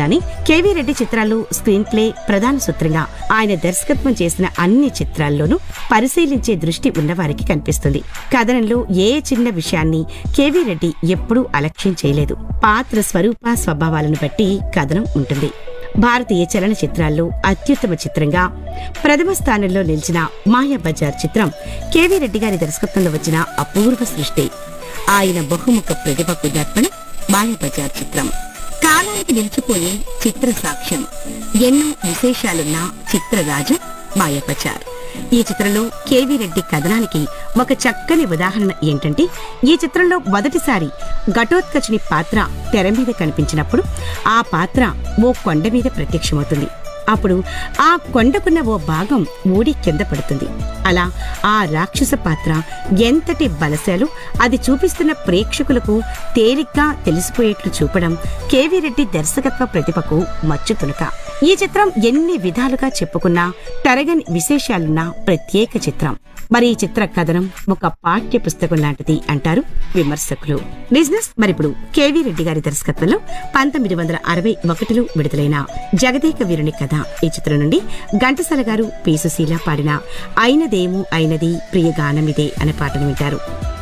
ఇలానే కేవీ రెడ్డి చిత్రాల్లో screen play ప్రధాన సూత్రంగా ఆయన దర్శకత్వం చేసిన అన్ని చిత్రాల్లోనూ పరిశీలించే దృష్టి ఉన్నవారికి కనిపిస్తుంది కథనంలో ఏ చిన్న విషయాన్ని కేవీ రెడ్డి ఎప్పుడూ అలక్ష్యం చేయలేదు పాత్ర స్వరూప స్వభావాలను బట్టి కథనం ఉంటుంది భారతీయ చలనచిత్రాల్లో అత్యుత్తమ చిత్రంగా ప్రథమ స్థానంలో నిలిచిన మాయా బజార్ చిత్రం కేవీ రెడ్డి గారి దర్శకత్వంలో వచ్చిన అపూర్వ సృష్టి ఆయన బహుముఖ ప్రతిభకు దర్పణం మాయా బజార్ చిత్రం కాలానికి నిలిచిపోయే చిత్ర సాక్ష్యం ఎన్నో విశేషాలున్న చిత్రరాజు మాయా బజార్ ఈ చిత్రంలో కేవీ రెడ్డి కథనానికి ఒక చక్కని ఉదాహరణ ఏంటంటే ఈ చిత్రంలో మొదటిసారి ఘటోత్కచుని పాత్ర తెర మీద కనిపించినప్పుడు ఆ పాత్ర ఓ కొండ మీద ప్రత్యక్షమవుతుంది అప్పుడు ఆ కొండకున్న ఓ భాగం ఊడి కింద పడుతుంది అలా ఆ రాక్షస పాత్ర ఎంతటి బలశాలు అది చూపిస్తున్న ప్రేక్షకులకు తేలిగ్గా తెలిసిపోయేట్లు చూపడం కేవీ రెడ్డి దర్శకత్వ ప్రతిభకు మచ్చు తునక ఈ చిత్రం ఎన్ని విధాలుగా చెప్పుకున్నా తరగని విశేషాలున్న ప్రత్యేక చిత్రం మరి ఈ చిత్ర కథనం ఒక పాఠ్య పుస్తకం లాంటిది అంటారు విమర్శకులు బిజినెస్ మరిప్పుడు కేవీ రెడ్డి గారి దర్శకత్వంలో పంతొమ్మిది వందల అరవై ఒకటిలో విడుదలైన జగదేక వీరుని కథ ఈ చిత్రం నుండి ఘంటసాల గారు పి సుశీల పాడిన అయినదేమో అయినది ప్రియ గానమిదే అనే పాటను వింటారు